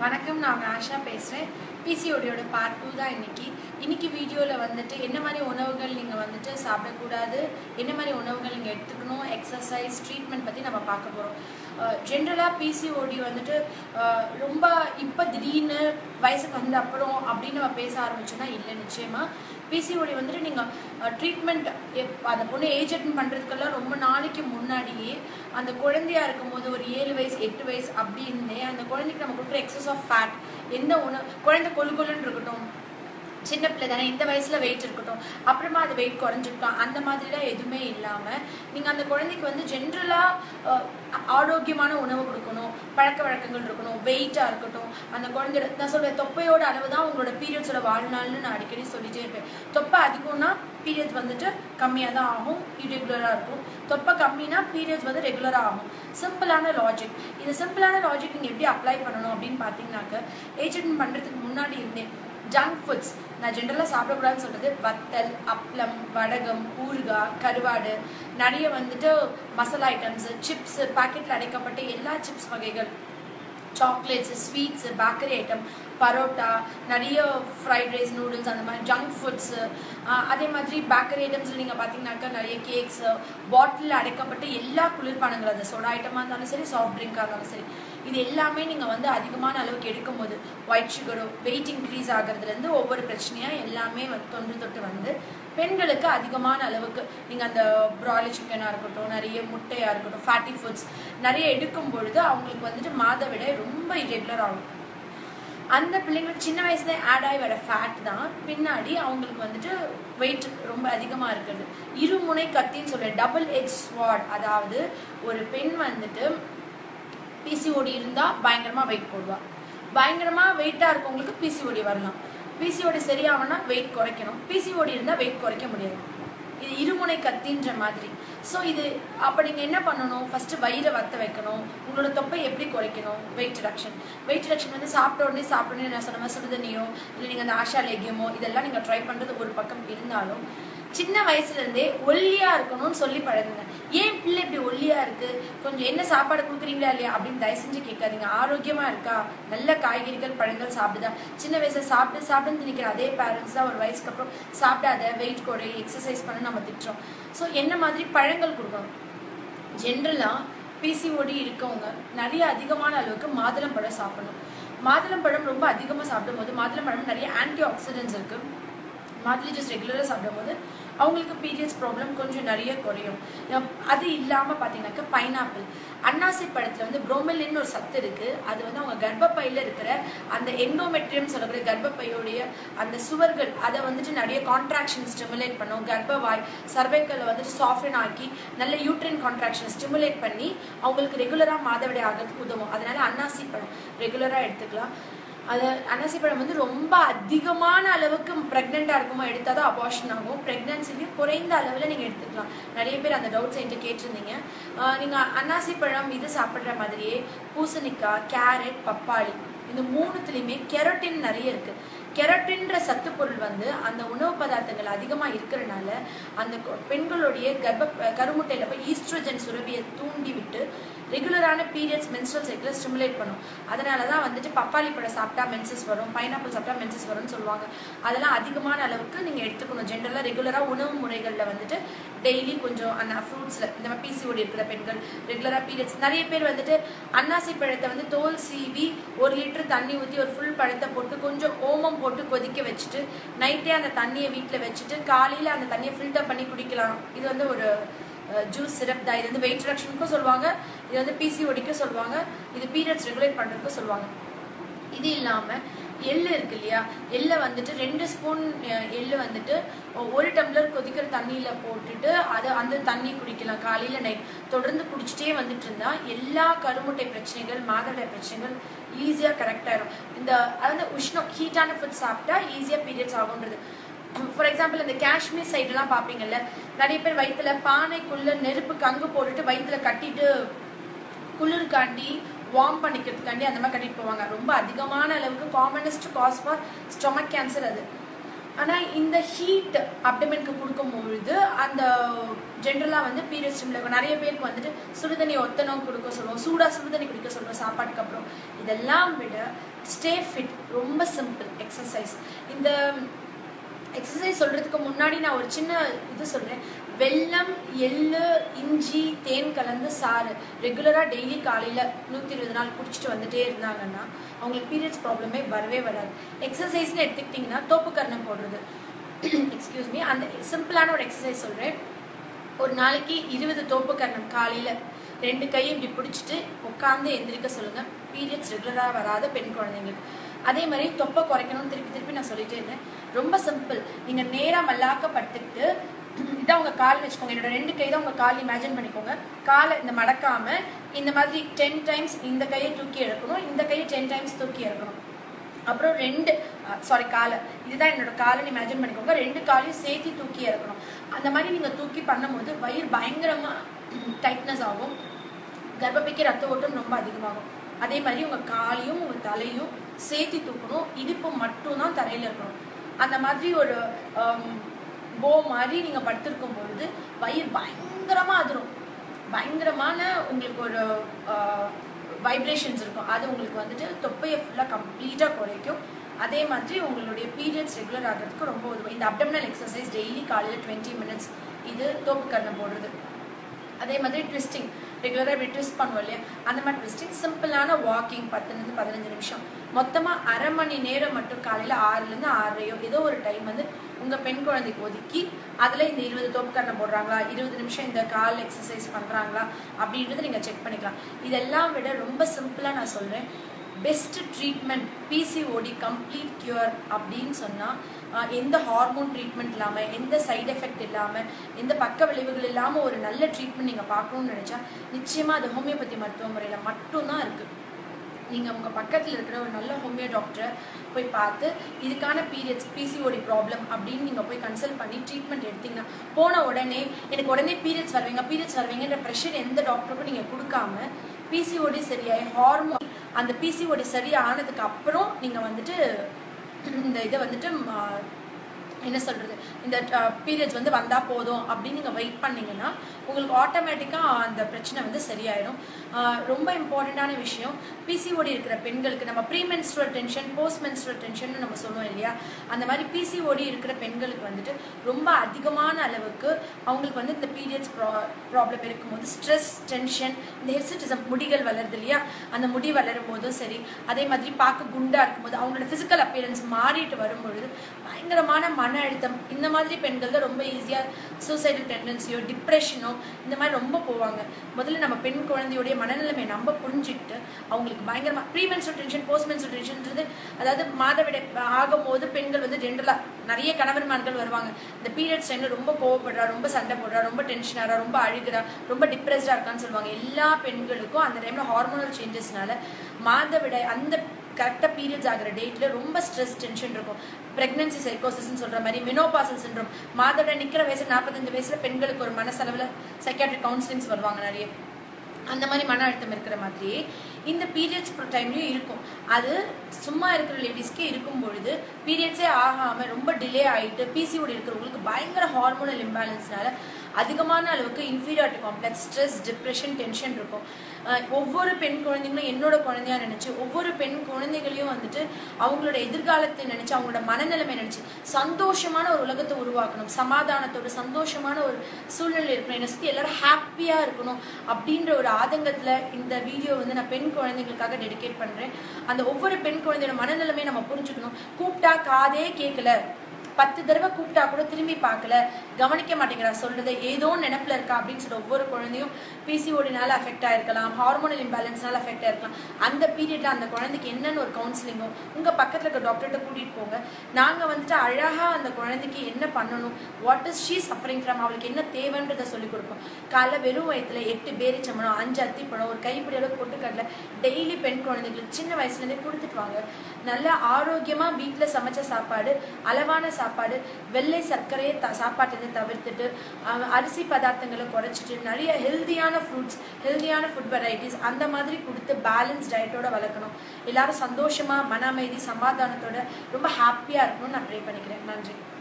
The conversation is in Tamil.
வணக்கம் நான் உங்க ஆஷா பேசுகிறேன் பிசிஓடியோட பார்ட் டூ தான் இன்னைக்கு இன்னைக்கு வீடியோவில் வந்துட்டு என்ன மாதிரி உணவுகள் நீங்கள் வந்துட்டு சாப்பிடக்கூடாது என்ன மாதிரி உணவுகள் நீங்கள் எடுத்துக்கணும் எக்ஸசைஸ் ட்ரீட்மெண்ட் பற்றி நம்ம பார்க்க போகிறோம் ஜென்ரலாக பிசிஓடி வந்துட்டு அஹ், ரொம்ப இப்போ திடீர்னு வயசுக்கு வந்த அப்புறம் அப்படின்னு நம்ம பேச ஆரம்பிச்சோம்னா இல்லை நிச்சயமாக பிசிஓடி வந்துட்டு நீங்கள் ட்ரீட்மெண்ட் அந்த பொண்ணு ஏஜ் அட்டன் பண்ணுறதுக்கெல்லாம் ரொம்ப நாளைக்கு முன்னாடியே அந்த குழந்தையா இருக்கும்போது ஒரு ஏழு வயசு எட்டு வயசு அப்படின்னு அந்த குழந்தைக்கு நம்ம கொடுக்குற எக்ஸஸ் ஆஃப் ஃபேட் எந்த உணவு குழந்தை கொழு கொழுன்னு இருக்கட்டும் சின்ன பிள்ளை தானே இந்த வயசுல வெயிட் இருக்கட்டும் அப்புறமா அது வெயிட் குறைஞ்சிருக்கலாம் அந்த மாதிரிலாம் எதுவுமே இல்லாம நீங்க அந்த குழந்தைக்கு வந்து ஜென்ரலா ஆரோக்கியமான உணவு கொடுக்கணும் பழக்க வழக்கங்கள் இருக்கணும் வெயிட்டா இருக்கட்டும் அந்த குழந்தையோட நான் சொல்றேன் தொப்பையோட அளவு தான் உங்களோட பீரியட்ஸோட வாழ்நாள்னு நான் அடிக்கடி சொல்லிட்டே இருப்பேன் தொப்பை அதிகம்னா பீரியட்ஸ் வந்துட்டு கம்மியாக தான் ஆகும் இரெகுலராக இருக்கும் தொப்பை கம்மினா பீரியட்ஸ் வந்து ரெகுலராக ஆகும் சிம்பிளான லாஜிக் இந்த சிம்பிளான லாஜிக் நீங்கள் எப்படி அப்ளை பண்ணணும் அப்படின்னு பார்த்தீங்கன்னாக்க ஏஜென்ட் பண்ணுறதுக்கு முன்னாடி இருந்தேன் ஜங்க் ஃபுட்ஸ் நான் ஜென்ரலாக சாப்பிடக்கூடாதுன்னு சொல்கிறது வத்தல் அப்பளம் வடகம் ஊறுகாய் கருவாடு நிறைய வந்துட்டு மசாலா ஐட்டம்ஸ் சிப்ஸ் பாக்கெட்டில் அடைக்கப்பட்ட எல்லா சிப்ஸ் வகைகள் chocolates sweets bakery item parotta நிறைய ஃப்ரைட் ரைஸ் நூடுல்ஸ் அந்த மாதிரி ஜங்க் ஃபுட்ஸு அதே மாதிரி பேக்கரி ஐட்டம்ஸில் நீங்கள் பார்த்தீங்கன்னாக்கா நிறைய கேக்ஸு பாட்டிலில் அடைக்கப்பட்ட எல்லா குளிர்பானங்கள் அது சோடா ஐட்டமாக இருந்தாலும் சரி சாஃப்ட் ட்ரிங்காக இருந்தாலும் சரி இது எல்லாமே நீங்கள் வந்து அதிகமான அளவுக்கு எடுக்கும்போது ஒயிட் சுகரோ வெயிட் இன்க்ரீஸ் ஆகிறதுலேருந்து ஒவ்வொரு பிரச்சனையாக எல்லாமே வந்து தொன்று தொட்டு வந்து பெண்களுக்கு அதிகமான அளவுக்கு நீங்கள் அந்த ப்ராய்லர் சிக்கனாக இருக்கட்டும் நிறைய முட்டையாக இருக்கட்டும் ஃபேட்டி ஃபுட்ஸ் நிறைய எடுக்கும் பொழுது அவங்களுக்கு வந்துட்டு மாதவிடை ரொம்ப இரெகுலர் ஆகும் அந்த பிள்ளைங்களுக்கு சின்ன வயசுல ஆட் ஆகி வர ஃபேட் தான் பின்னாடி அவங்களுக்கு வந்துட்டு வெயிட் ரொம்ப அதிகமாக இருக்குது இருமுனை கத்தின்னு சொல்ற டபுள் எஜ் ஸ்வாட் அதாவது ஒரு பெண் வந்துட்டு பிசிஓடி இருந்தால் பயங்கரமாக வெயிட் போடுவா பயங்கரமாக வெயிட்டாக இருக்கவங்களுக்கு பிசிஓடி வரலாம் பிசிஓடி சரியாகனா வெயிட் குறைக்கணும் பிசிஓடி இருந்தால் வெயிட் குறைக்க முடியாது இது இருமுனை கத்தின்ற மாதிரி ஸோ இது அப்போ நீங்கள் என்ன பண்ணணும் ஃபஸ்ட்டு வயிறை வத்த வைக்கணும் உங்களோட தொப்பை எப்படி குறைக்கணும் வெயிட் ரிடக்ஷன் வெயிட் ரிடக்ஷன் வந்து சாப்பிட்ட உடனே சாப்பிட்ட உடனே நான் சொன்ன மாதிரி சுடுதண்ணியோ இல்லை நீங்கள் அந்த ஆஷா லேகியமோ இதெல்லாம் நீங்கள் ட்ரை பண்ணுறது ஒரு பக்கம் இருந்தாலும் சின்ன வயசுல இருந்தே ஒல்லியா இருக்கணும்னு சொல்லி பழகுங்க ஏன் பிள்ளை இப்படி ஒல்லியா இருக்கு கொஞ்சம் என்ன சாப்பாடு கொடுக்குறீங்களா இல்லையா அப்படின்னு தயவு செஞ்சு கேட்காதீங்க ஆரோக்கியமா இருக்கா நல்ல காய்கறிகள் பழங்கள் சாப்பிடுதா சின்ன வயசுல சாப்பிட்டு சாப்பிட்டு நினைக்கிற அதே பேரண்ட்ஸ் தான் ஒரு வயசுக்கு அப்புறம் சாப்பிடாத வெயிட் குறை எக்ஸசைஸ் பண்ண நம்ம திட்டுறோம் ஸோ என்ன மாதிரி பழங்கள் கொடுக்கணும் ஜென்ரலா பிசிஓடி இருக்கவங்க நிறைய அதிகமான அளவுக்கு மாதுளம்பழம் சாப்பிடணும் மாதுளம்பழம் ரொம்ப அதிகமாக சாப்பிடும்போது மாதுளம்பழம் நிறைய ஆன்டி ஆக்சிடென்ட்ஸ் இருக்கு மாதுளை ஜூஸ் ரெகுலராக சாப்பிடும்போது அவங்களுக்கு பீரியட்ஸ் ப்ராப்ளம் கொஞ்சம் நிறைய குறையும் அஹ் அது இல்லாமல் பார்த்தீங்கன்னாக்கா பைனாப்பிள் அன்னாசி பழத்தில் வந்து புரோமெலின் ஒரு சத்து இருக்கு அது வந்து அவங்க கர்ப்பப்பையில் இருக்கிற அந்த எண்டோமெட்ரியம் சொல்லக்கூடிய கர்ப்பப்பையோடைய அந்த சுவர்கள் அதை வந்துட்டு நிறைய கான்ட்ராக்ஷன் ஸ்டிமுலேட் பண்ணும் கர்ப்பவாய் சர்வைக்கலை வந்துட்டு சாஃப்டன் ஆக்கி நல்ல யூட்ரின் கான்ட்ராக்ஷன் ஸ்டிமுலேட் பண்ணி அவங்களுக்கு ரெகுலராக மாதவிடை ஆகிறதுக்கு உதவும் அதனால அன்னாசி பழம் ரெகுலராக எடுத்துக்கலாம் அது அன்னாசி பழம் வந்து ரொம்ப அதிகமான அளவுக்கு ப்ரெக்னெண்ட்டாக இருக்குமோ எடுத்தால் தான் அபார்ஷன் ஆகும் ப்ரெக்னன்சிலையும் குறைந்த அளவில் நீங்கள் எடுத்துக்கலாம் நிறைய பேர் அந்த டவுட்ஸ் என்கிட்ட கேட்டிருந்தீங்க நீங்கள் அன்னாசி பழம் இது சாப்பிட்ற மாதிரியே பூசணிக்காய் கேரட் பப்பாளி இந்த மூணுத்துலேயுமே கெரோட்டின் நிறைய இருக்குது கெரட்டின்ற சத்து பொருள் வந்து அந்த உணவு பதார்த்தங்கள் அதிகமாக இருக்கிறனால அந்த கொ- பெண்களுடைய கர்ப்ப கருமுட்டையில் போய் ஈஸ்ட்ரோஜன் சுரபியை தூண்டி விட்டு ரெகுலரான பீரியட்ஸ் மென்ஸ்ட்ரல் சைக்கிளை ஸ்டிமுலேட் பண்ணும் அதனால தான் வந்துட்டு பப்பாளி பழம் சாப்பிட்டா மென்சஸ் வரும் பைனாப்பிள் சாப்பிட்டா மென்சஸ் வரும்னு சொல்லுவாங்க அதெல்லாம் அதிகமான அளவுக்கு நீங்கள் எடுத்துக்கணும் ஜென்ரலாக ரெகுலராக உணவு முறைகளில் வந்துட்டு டெய்லி கொஞ்சம் அந்த ஃப்ரூட்ஸில் இந்த மாதிரி பிசிஓடி இருக்கிற பெண்கள் ரெகுலராக பீரியட்ஸ் நிறைய பேர் வந்துட்டு அன்னாசி பழத்தை வந்து தோல் சீவி ஒரு லிட்டர் தண்ணி ஊற்றி ஒரு ஃபுல் பழத்தை போட்டு கொஞ்சம் ஓமம் போட்டு கொதிக்க வச்சுட்டு நைட்டே அந்த தண்ணியை வீட்டில் வச்சுட்டு காலையில் அந்த தண்ணியை ஃபில்டர் பண்ணி குடிக்கலாம் இது வந்து ஒரு ஜூஸ் சிரப் தான் இது வந்து வெயிட் ரிடக்ஷனுக்கும் சொல்லுவாங்க இது வந்து பிசிஓடிக்கும் சொல்லுவாங்க இது பீரியட்ஸ் ரெகுலேட் பண்ணுறதுக்கும் சொல்லுவாங்க இது இல்லாமல் எள்ளு இருக்கு இல்லையா எள்ளை வந்துட்டு ரெண்டு ஸ்பூன் எள்ளு வந்துட்டு ஒரு டம்ளர் கொதிக்கிற தண்ணியில் போட்டுட்டு அதை அந்த தண்ணி குடிக்கலாம் காலையில் நைட் தொடர்ந்து குடிச்சிட்டே வந்துட்டு இருந்தா எல்லா கருமுட்டை பிரச்சனைகள் மாதவிடை பிரச்சனைகள் ஈஸியாக கரெக்ட் ஆயிடும் இந்த அதாவது உஷ்ணம் ஹீட்டான ஃபுட் சாப்பிட்டா ஈஸியாக பீரியட்ஸ் ஆகுன்றது ஃபார் எக்ஸாம்பிள் இந்த காஷ்மீர் சைடுலாம் பார்ப்பீங்கல்ல நிறைய பேர் வயிற்றுல பானைக்குள்ள நெருப்பு கங்கு போட்டுட்டு வயிற்றுல கட்டிட்டு குளிர்காண்டி வார்ம் பண்ணிக்கிறதுக்காண்டி அந்த மாதிரி கட்டிட்டு போவாங்க ரொம்ப அதிகமான அளவுக்கு commonest cause for stomach cancer அது ஆனால் இந்த ஹீட் அப்டமெண்ட்க்கு கொடுக்கும் பொழுது அந்த ஜென்ரலாக வந்து பீரியட்ஸ் டைமில் இருக்கும் நிறைய பேருக்கு வந்துட்டு சுடுதண்ணி ஒத்தனம் கொடுக்க சொல்லுவோம் சூடாக சுடுதண்ணி குடிக்க சொல்லுவோம் சாப்பாட்டுக்கு அப்புறம் இதெல்லாம் விட ஸ்டே ஃபிட் ரொம்ப சிம்பிள் எக்ஸசைஸ் இந்த எக்ஸசைஸ் சொல்கிறதுக்கு முன்னாடி நான் ஒரு சின்ன இது சொல்கிறேன் வெல்லம் எள்ளு இஞ்சி தேன் கலந்து சாறு ரெகுலராக டெய்லி காலையில் நூற்றி இருபது நாள் குடிச்சிட்டு வந்துட்டே இருந்தாங்கன்னா அவங்களுக்கு பீரியட்ஸ் ப்ராப்ளமே வரவே வராது எக்ஸசைஸ்னு எடுத்துக்கிட்டிங்கன்னா தோப்பு கர்ணம் போடுறது எக்ஸ்கியூஸ் மீ அந்த சிம்பிளான ஒரு எக்ஸசைஸ் சொல்கிறேன் ஒரு நாளைக்கு இருபது தோப்பு கர்ணம் காலையில் ரெண்டு கையும் இப்படி பிடிச்சிட்டு உட்காந்து எந்திரிக்க சொல்லுங்கள் பீரியட்ஸ் ரெகுலராக வராத பெண் குழந்தைங்களுக்கு அதே மாதிரி தொப்பை குறைக்கணும்னு திருப்பி திருப்பி நான் சொல்லிட்டே இருந்தேன் ரொம்ப சிம்பிள் நீங்கள் நேராக மல்லாக்க படுத்துக்கிட்டு இதான் உங்கள் கால் வச்சுக்கோங்க என்னோட ரெண்டு கை தான் உங்கள் கால் இமேஜின் பண்ணிக்கோங்க காலை இந்த மடக்காம இந்த மாதிரி டென் டைம்ஸ் இந்த கையை தூக்கி எடுக்கணும் இந்த கையை டென் டைம்ஸ் தூக்கி எடுக்கணும் அப்புறம் ரெண்டு சாரி காலை இதுதான் என்னோட காலைன்னு இமேஜின் பண்ணிக்கோங்க ரெண்டு காலையும் சேர்த்து தூக்கி இறக்கணும் அந்த மாதிரி நீங்கள் தூக்கி பண்ணும்போது வயிறு பயங்கரமாக டைட்னஸ் ஆகும் கர்ப்பப்பைக்கு ரத்த ஓட்டம் ரொம்ப அதிகமாகும் அதே மாதிரி உங்கள் காலையும் உங்கள் தலையும் சேர்த்து தூக்கணும் இடுப்பு மட்டும்தான் தரையில் இருக்கணும் அந்த மாதிரி ஒரு போ மாதிரி நீங்கள் படுத்திருக்கும் பொழுது வயிறு பயங்கரமாக அதிரும் பயங்கரமான உங்களுக்கு ஒரு வைப்ரேஷன்ஸ் இருக்கும் அது உங்களுக்கு வந்துட்டு தொப்பையை ஃபுல்லாக கம்ப்ளீட்டாக குறைக்கும் அதே மாதிரி உங்களுடைய பீரியட்ஸ் ரெகுலர் ஆகிறதுக்கு ரொம்ப உதவும் இந்த அப்டமினல் எக்ஸசைஸ் டெய்லி காலையில் டுவெண்ட்டி மினிட்ஸ் இது தோப்பு கண்ணை போடுறது அதே மாதிரி ட்விஸ்டிங் ரெகுலராக இப்படி ட்விஸ்ட் பண்ணுவோம் இல்லையா அந்த மாதிரி ட்விஸ்டிங் சிம்பிளான வாக்கிங் பத்துலேருந்து பதினஞ்சு நிமிஷம் மொத்தமாக அரை மணி நேரம் மட்டும் காலையில் ஆறுலேருந்து ஆறரையோ ஏதோ ஒரு டைம் வந்து உங்கள் பெண் குழந்தைக்கு ஒதுக்கி அதில் இந்த இருபது தோப்புக்கரணை போடுறாங்களா இருபது நிமிஷம் இந்த கால் எக்ஸசைஸ் பண்ணுறாங்களா அப்படின்றத நீங்கள் செக் பண்ணிக்கலாம் இதெல்லாம் விட ரொம்ப சிம்பிளாக நான் சொல்கிறேன் best treatment PCOD complete cure அப்படின்னு சொன்னால் எந்த ஹார்மோன் ட்ரீட்மெண்ட் இல்லாமல் எந்த சைடு எஃபெக்ட் இல்லாமல் எந்த பக்க விளைவுகள் இல்லாமல் ஒரு நல்ல ட்ரீட்மெண்ட் நீங்கள் பார்க்கணும்னு நினச்சா நிச்சயமாக அது ஹோமியோபதி மருத்துவ முறையில் மட்டும்தான் இருக்குது நீங்கள் உங்கள் பக்கத்தில் இருக்கிற ஒரு நல்ல ஹோமியோ டாக்டரை போய் பார்த்து இதுக்கான பீரியட்ஸ் பிசிஓடி ப்ராப்ளம் அப்படின்னு நீங்கள் போய் கன்சல்ட் பண்ணி ட்ரீட்மெண்ட் எடுத்தீங்கன்னா போன உடனே எனக்கு உடனே பீரியட்ஸ் வருவீங்க பீரியட்ஸ் வருவீங்கன்ற ப்ரெஷர் எந்த டாக்டருக்கும் நீங்கள் கொடுக்காம பிசிஓடி சரியாயி ஹார்மோன் அந்த பிசிஓடி சரியானதுக்கு அப்புறம் நீங்கள் வந்துட்டு இந்த இதை வந்துட்டு என்ன சொல்கிறது இந்த பீரியட்ஸ் வந்து வந்தால் போதும் அப்படின்னு நீங்கள் வெயிட் பண்ணிங்கன்னா உங்களுக்கு ஆட்டோமேட்டிக்காக அந்த பிரச்சனை வந்து சரியாயிடும் ரொம்ப இம்பார்ட்டண்ட்டான விஷயம் பிசிஓடி இருக்கிற பெண்களுக்கு நம்ம pre menstrual tension post menstrual tension நம்ம சொல்லுவோம் இல்லையா அந்த மாதிரி பிசிஓடி இருக்கிற பெண்களுக்கு வந்துட்டு ரொம்ப அதிகமான அளவுக்கு அவங்களுக்கு வந்து இந்த பீரியட்ஸ் ப்ரா ப்ராப்ளம் இருக்கும்போது ஸ்ட்ரெஸ் டென்ஷன் இந்த ஹெர்சிட்டிசம் முடிகள் வளருது இல்லையா அந்த முடி வளரும் போதும் சரி அதே மாதிரி பார்க்க குண்டாக இருக்கும்போது அவங்களோட ஃபிசிக்கல் அப்பியரன்ஸ் மாறிட்டு வரும்பொழுது பயங்கரமான மன அழுத்தம் இந்த மாதிரி பெண்கள் தான் ரொம்ப ஈஸியாக சூசைடல் டெண்டன்சியோ டிப்ரெஷனோ இந்த மாதிரி ரொம்ப போவாங்க முதல்ல நம்ம பெண் குழந்தையுடைய மனநிலைமை நம்ம புரிஞ்சுக்கிட்டு அவங்களுக்கு பயங்கரமாக pre menstrual tension post menstrual டென்ஷன்ன்றது அதாவது மாதவிடை ஆகும்போது பெண்கள் வந்து ஜென்ரலாக நிறைய கணவன்மார்கள் வருவாங்க இந்த பீரியட்ஸ் டைமில் ரொம்ப கோவப்படுறா ரொம்ப சண்டை போடுறா ரொம்ப டென்ஷன் ஆகிறா ரொம்ப அழுகிறா ரொம்ப டிப்ரெஸ்டாக இருக்கான்னு சொல்லுவாங்க எல்லா பெண்களுக்கும் அந்த டைமில் ஹார்மோனல் சேஞ்சஸ்னால மாதவிடை அந்த கரெக்டாக பீரியட்ஸ் ஆகிற டேட்டில் ரொம்ப ஸ்ட்ரெஸ் டென்ஷன் இருக்கும் ப்ரெக்னன்சி சைக்கோசிஸ்ன்னு சொல்கிற மாதிரி மினோபாசல் சின்ரோம் மாதவிட நிற்கிற வயசு நாற்பத்தஞ்சு வயசில் பெண்களுக்கு ஒரு மனசளவில் சைக்காட்ரிக் கவுன்சிலிங்ஸ் வருவாங்க நிறைய அந்த மாதிரி மன அழுத்தம் இருக்கிற மாதிரி இந்த பீரியட்ஸ் டைம்லையும் இருக்கும் அது சும்மா இருக்கிற லேடிஸ்க்கே இருக்கும் பொழுது பீரியட்ஸே ஆகாமல் ரொம்ப டிலே ஆகிட்டு பிசிஓடி இருக்கிறவங்களுக்கு பயங்கர ஹார்மோனல் இம்பேலன்ஸ்னால அதிகமான அளவுக்கு inferiority complex stress depression tension இருக்கும் ஒவ்வொரு பெண் குழந்தைங்களும் என்னோட குழந்தையா நினச்சி ஒவ்வொரு பெண் குழந்தைகளையும் வந்துட்டு அவங்களோட எதிர்காலத்தை நினச்சி அவங்களோட மனநிலைமை நினச்சி சந்தோஷமான ஒரு உலகத்தை உருவாக்கணும் சமாதானத்தோட சந்தோஷமான ஒரு சூழ்நிலை இருக்கணும் என்னை சுற்றி எல்லாரும் ஹாப்பியாக இருக்கணும் அப்படின்ற ஒரு ஆதங்கத்தில் இந்த வீடியோ வந்து நான் பெண் குழந்தைகளுக்காக டெடிகேட் பண்ணுறேன் அந்த ஒவ்வொரு பெண் குழந்தையோட மனநிலைமையை நம்ம புரிஞ்சுக்கணும் கூப்பிட்டா காதே கேட்கல பத்து தடவை கூப்பிட்டா கூட திரும்பி பார்க்கல கவனிக்க மாட்டேங்கிறா சொல்றது ஏதோ நினப்புல இருக்கா அப்படின்னு சொல்ற ஒவ்வொரு குழந்தையும் பிசிஓடினால அஃபெக்ட் ஆயிருக்கலாம் ஹார்மோனல் இம்பேலன்ஸ்னால அஃபெக்ட் ஆயிருக்கலாம் அந்த பீரியட்ல அந்த குழந்தைக்கு என்னென்னு ஒரு கவுன்சிலிங்கோ உங்க பக்கத்துல இருக்க டாக்டர்கிட்ட கூட்டிட்டு போங்க நாங்க வந்துட்டு அழகா அந்த குழந்தைக்கு என்ன பண்ணணும் what is she suffering from அவளுக்கு என்ன தேவைன்றதை சொல்லி கொடுப்போம் காலைல வெறும் வயத்துல எட்டு பேரிச்சம்பழம் அஞ்சு அத்திப்பழம் ஒரு கைப்பிடி அளவு பொட்டுக்கடலை டெய்லி பெண் குழந்தைங்களுக்கு சின்ன வயசுல இருந்தே கொடுத்துட்டு வாங்க நல்ல ஆரோக்கியமா வீட்டுல சமைச்ச சாப்பாடு அளவான சாப்பாடு வெள்ளை சர்க்கரையை த சாப்பாட்டிலேருந்து தவிர்த்துட்டு அஹ், அரிசி பதார்த்தங்களை குறைச்சிட்டு நிறைய ஹெல்தியான ஃப்ரூட்ஸ் ஹெல்தியான ஃபுட் வெரைட்டிஸ் அந்த மாதிரி கொடுத்து பேலன்ஸ் டயட்டோட வளர்க்கணும் எல்லாரும் சந்தோஷமா மன அமைதி சமாதானத்தோட ரொம்ப ஹாப்பியாக இருக்கணும்னு நான் ப்ரே பண்ணிக்கிறேன் நன்றி